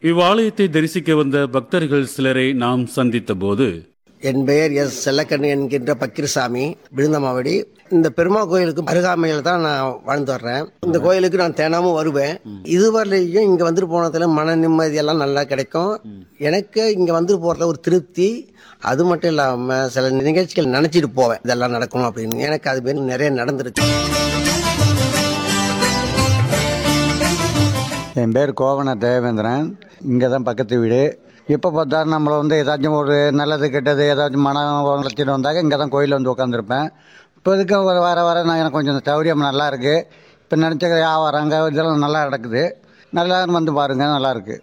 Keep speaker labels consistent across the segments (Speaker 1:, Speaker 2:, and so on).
Speaker 1: இவ்வாலயத்தை தரிசிக்க வந்த பக்தர்கள் சிலரை நாம் சந்தித்த போது
Speaker 2: என் பெயர் எஸ் செல்லக்கண்ணு என்கின்ற பக்கிரசாமி விழுந்தமாவடி இந்த பெருமாள் கோயிலுக்கு அருகாமையில் தான் நான் வாழ்ந்து வர்றேன் இந்த கோயிலுக்கு நான் தினமும் வருவேன் இதுவரையிலையும் இங்கே வந்துட்டு போனதுல மன நிம்மதி எல்லாம் நல்லா கிடைக்கும் எனக்கு இங்கே வந்துட்டு போகிறதுல ஒரு திருப்தி அது மட்டும் இல்லாமல் சில நிகழ்ச்சிகள் நினச்சிட்டு போவேன் இதெல்லாம் நடக்கணும் அப்படின்னு எனக்கு அது பேர் நிறைய நடந்திருக்கு
Speaker 3: என் பேர் கோவண தேவேந்திரன் இங்கே தான் பக்கத்து வீடு இப்போ பார்த்தா நம்மளை வந்து ஏதாச்சும் ஒரு நல்லது கெட்டது ஏதாச்சும் மனம் உழைச்சிட்டு வந்தாக்க இங்கே தான் கோயிலில் வந்து உட்காந்துருப்பேன் இப்போதைக்கு வர வர வர நான் எனக்கு கொஞ்சம் சௌரியம் நல்லா இருக்குது இப்போ நினச்ச வியாபாரங்க இதெல்லாம் நல்லா நடக்குது நல்லா வந்து பாருங்கள் நல்லா இருக்குது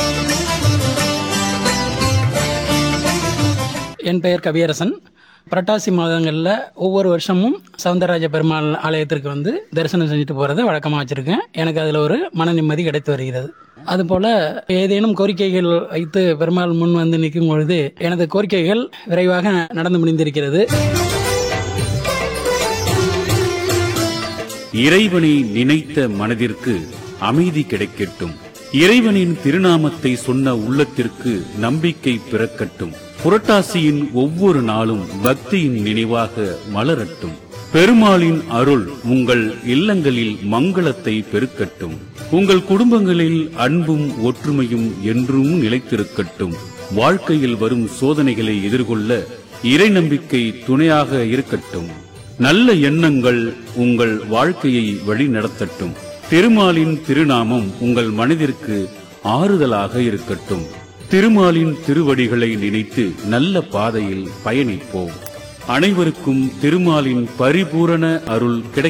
Speaker 4: என் பெயர் கவியரசன் புரட்டாசி மாதங்களில் ஒவ்வொரு வருஷமும் சவுந்தரராஜ பெருமாள் ஆலயத்திற்கு வந்து தரிசனம் செஞ்சுட்டு போகிறத வழக்கமாக வச்சுருக்கேன் எனக்கு அதில் ஒரு மன நிம்மதி கிடைத்து வருகிறது அதுபோல் ஏதேனும் கோரிக்கைகள் வைத்து பெருமாள் முன் வந்து நிற்கும் பொழுது எனது கோரிக்கைகள் விரைவாக நடந்து முடிந்திருக்கிறது
Speaker 1: இறைவனை நினைத்த மனதிற்கு அமைதி கிடைக்கட்டும் இறைவனின் திருநாமத்தை சொன்ன உள்ளத்திற்கு நம்பிக்கை பிறக்கட்டும் புரட்டாசியின் ஒவ்வொரு நாளும் பக்தியின் நினைவாக மலரட்டும் பெருமாளின் அருள் உங்கள் இல்லங்களில் மங்களத்தை பெருக்கட்டும் உங்கள் குடும்பங்களில் அன்பும் ஒற்றுமையும் என்றும் நிலைத்திருக்கட்டும் வாழ்க்கையில் வரும் சோதனைகளை எதிர்கொள்ள இறை நம்பிக்கை துணையாக இருக்கட்டும் நல்ல எண்ணங்கள் உங்கள் வாழ்க்கையை வழிநடத்தட்டும் திருமாலின் திருநாமம் உங்கள் மனதிற்கு ஆறுதலாக இருக்கட்டும் திருமாலின் திருவடிகளை நினைத்து நல்ல பாதையில் பயணிப்போம் அனைவருக்கும் திருமாலின் பரிபூரண அருள் கிடைக்க